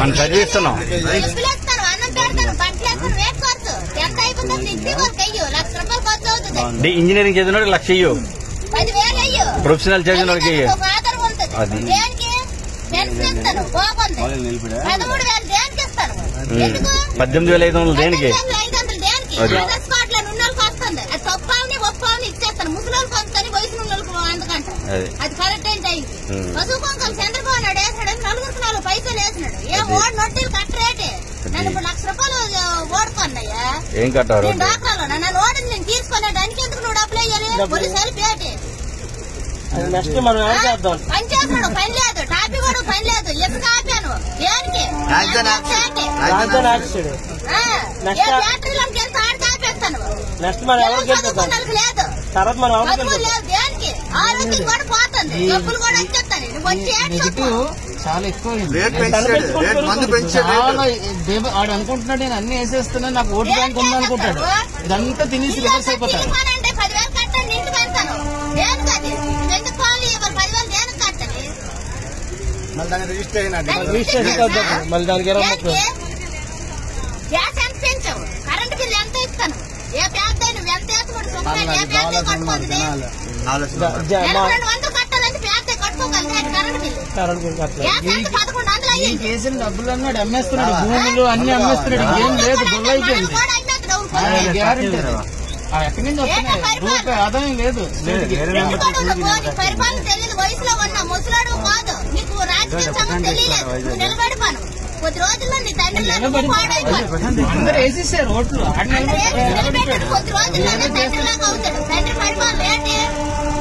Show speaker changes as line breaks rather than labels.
మనం చదివిస్తున్నాం
ఎప్పులేస్తాను అన్నం పెడతాను బట్టలు వేస్తాను రేట్ ఖర్చు ఎంత అయిపోతుంది డిగ్రీ వరకు అయ్యో లక్ష రూపాయలు ఖర్చు అవుతుంది
డి- ఇంజనీరింగ్ చదివినోడికి లక్ష ఇయ్యు
పదివేలు అయ్యో
ప్రొఫెషనల్ చదివినోడికి ఇయ్యు.
ఒక ఆధారం ఉంటుంది
అది.
దేనికి పెన్షన్ ఇస్తాను బాగుంది పదమూడు వేలు దేనికి ఇస్తాను
ఉమ్.
ఎందుకు
పద్దెనిమిది వేల ఐదు వందలు దేనికి
పద్దెనిమిది వేల ఐదు వందలు దేనికి
అది.
అదర్ స్పాట్ లో ఉన్నోళ్ళకి వస్తుంది అది తప్పని ఒప్పని ఇచ్చేస్తాను ముసలోళ్ళకి వస్తుంది వయసు ఉన్నోళ్ళకి అందుకంట
అది.
అది కరెక్ట్ ఏంటి అయింది
ఉమ్.
పశువు కొంకలు చంద్రబాబు నాయుడు వేసినాడు నలుగురికి నాలుగు పైసలు వేసినాడు ఏ
అది.
ఓడి నొట్టిలు కట్ట రేటే నన్ను ఇప్పుడు లక్ష రూపాయలు ఓడుకున్నాయా
ఏం కట్టారు
నేను డాక్టర్లో నన్ను ఓడింది నేను తీసుకునేదానికి ఎందుకు నువ్వు డబ్బులు వేయాలి పోలీసు వెళ్ళి పేటే
నెక్స్ట్ మనం ఏం చేద్దాం
పని చేస్తున్నాడు పని లేదు టాపీ కూడా పని లేదు ఎందుకు ఆపాను దేనికి
రాజధాని
ఏంటి?
రాజధాని యాక్సిడ్
ఆ,
Next
ఏ
ఆ-
బ్యాటరీలోకి వెళ్తే ఆడికి ఆపేస్తాను
నెక్స్ట్ మనం ఎవరికి వెళ్తాం
చదువుకున్నోళ్ళకి లేదు
తర్వాత మనం ఎవరికి
చదువులు
వెళ్తాం
లేదు దేనికి ఆరోగ్యం కూడా పోతుంది డబ్బులు కూడా వచ్చేస్తాను నువ్వు వచ్చి ఏడ్చొద్దు.
నెగిటివ్ చాలా ఎక్కువ
రేట్ పెంచాడు రేట్ మందు పెంచాడు
చాలా దేవ- వాడు అనుకుంటున్నాడు నేను అన్ని వేసేస్తున్నా నాకు ఓటు బ్యాంక్ ఉంది అనుకుంటాడు ఇదంతా తినేసి
ఇల్లు
రివర్స్ అయిపోతాడు
తిరిగిపోనంటే పదివేలు కట్టండి ఇంటికి వెళ్తాను దేనికి అది ఎందుకు కావాలి మరి పదివేలు దేనికి కట్టాలి
మళ్ళీ దాన్ని రిజిస్టర్ అయినట్టు
దానికి
రిజిస్ట్రేషన్
రిజిస్టర్
వద్దాం. మళ్ళీ దానికి ఇరవై ముప్పై.
దేనికి? గ్యాస్ ఎంత పెంచావు కరెంట్ బిల్లు ఎంత ఇస్తాను ఏ బ్యాంక్ నువ్వు ఎంత వేసుకోడు సొంతంగా ఏ బ్యాంక్ కట్టుకోతుంది
నాలుగు
జ- జ- మా
నెలకు రెండు వందలు కట్టాలంటే బ్యాంక్ కట్టుకోగలదు కరెంట్ బిల్లు
కరెంట్ బిల్ కట్టలేదు.
గ్యాస్ ఎంత పదకొండు వందలు
ఈ
అయ్యింది
కేసులు డబ్బులు అన్నాడు అమ్మేస్తున్నాడు భూములు అన్ని అమ్మేస్తున్నాడు ఇంకేం లేదు గొల్ల అయిపోయింది
కూడా అమ్మేస్తాడు అవును.
గ్యారెంటీ ఎక్కడి నుంచి వస్తున్నాయి రూపాయి ఆదాయం లేదు స్టేట్కి.
ఎందుకు పోనీ పరిపాలన తెలియదు వయసులో ఉన్న ముసలాడు కాదు నీకు రాజకీయ సంగతి తెలియలేదు నువ్వు నిలబడిపోను కొద్ది రోజుల్లో నీ తండ్రి
నిలబడి
పాడైపోను
అందరూ వేసేసారు ఓట్లు ఆడ నిలబడి
నిలబెట్టాడు కొద్ది రోజుల్లో నీ తండ్రి లాగా అవుతాడు తండ్రి పరిపాలన ఏంటి